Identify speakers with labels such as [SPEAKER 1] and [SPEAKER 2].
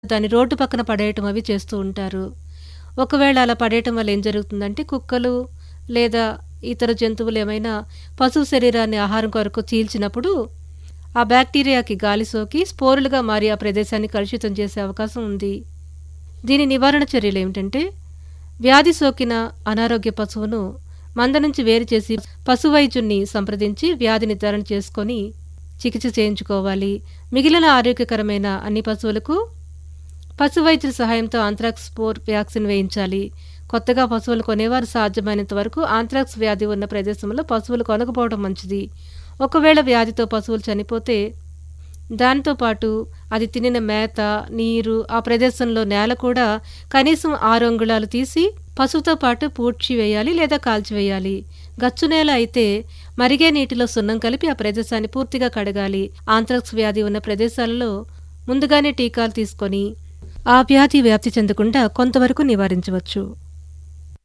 [SPEAKER 1] దాన్ని రోడ్డు పక్కన పడేయటం అవి చేస్తూ ఉంటారు ఒకవేళ అలా పడేయటం వల్ల ఏం జరుగుతుందంటే కుక్కలు లేదా ఇతర జంతువులు ఏమైనా పశువు శరీరాన్ని ఆహారం కొరకు చీల్చినప్పుడు ఆ బ్యాక్టీరియాకి గాలి సోకి స్పోరులుగా మారి ఆ ప్రదేశాన్ని కలుషితం చేసే అవకాశం ఉంది దీని నివారణ చర్యలు ఏమిటంటే వ్యాధి సోకిన అనారోగ్య పశువును మంద నుంచి వేరు చేసి పశువైద్యుణ్ణి సంప్రదించి వ్యాధి నిర్ధారణ చేసుకొని చికిత్స చేయించుకోవాలి మిగిలిన ఆరోగ్యకరమైన అన్ని పశువులకు పశువైద్యుల సహాయంతో ఆంథ్రాక్స్ స్పోర్ వ్యాక్సిన్ వేయించాలి కొత్తగా పశువులు కొనేవారు సాధ్యమైనంత వరకు ఆంథ్రాక్స్ వ్యాధి ఉన్న ప్రదేశంలో పశువులు కొనకపోవడం మంచిది ఒకవేళ వ్యాధితో పశువులు చనిపోతే దానితో పాటు అది తినిన మేత నీరు ఆ ప్రదేశంలో నేల కూడా కనీసం ఆరు అంగుళాలు తీసి పశువుతో పాటు పూడ్చి వేయాలి లేదా కాల్చివేయాలి గచ్చు నేల అయితే మరిగే నీటిలో సున్నం కలిపి ఆ ప్రదేశాన్ని పూర్తిగా కడగాలి ఆంథ్రాక్స్ వ్యాధి ఉన్న ప్రదేశాలలో ముందుగానే టీకాలు తీసుకొని ఆ వ్యాధి వ్యాప్తి చెందకుండా కొంతవరకు నివారించవచ్చు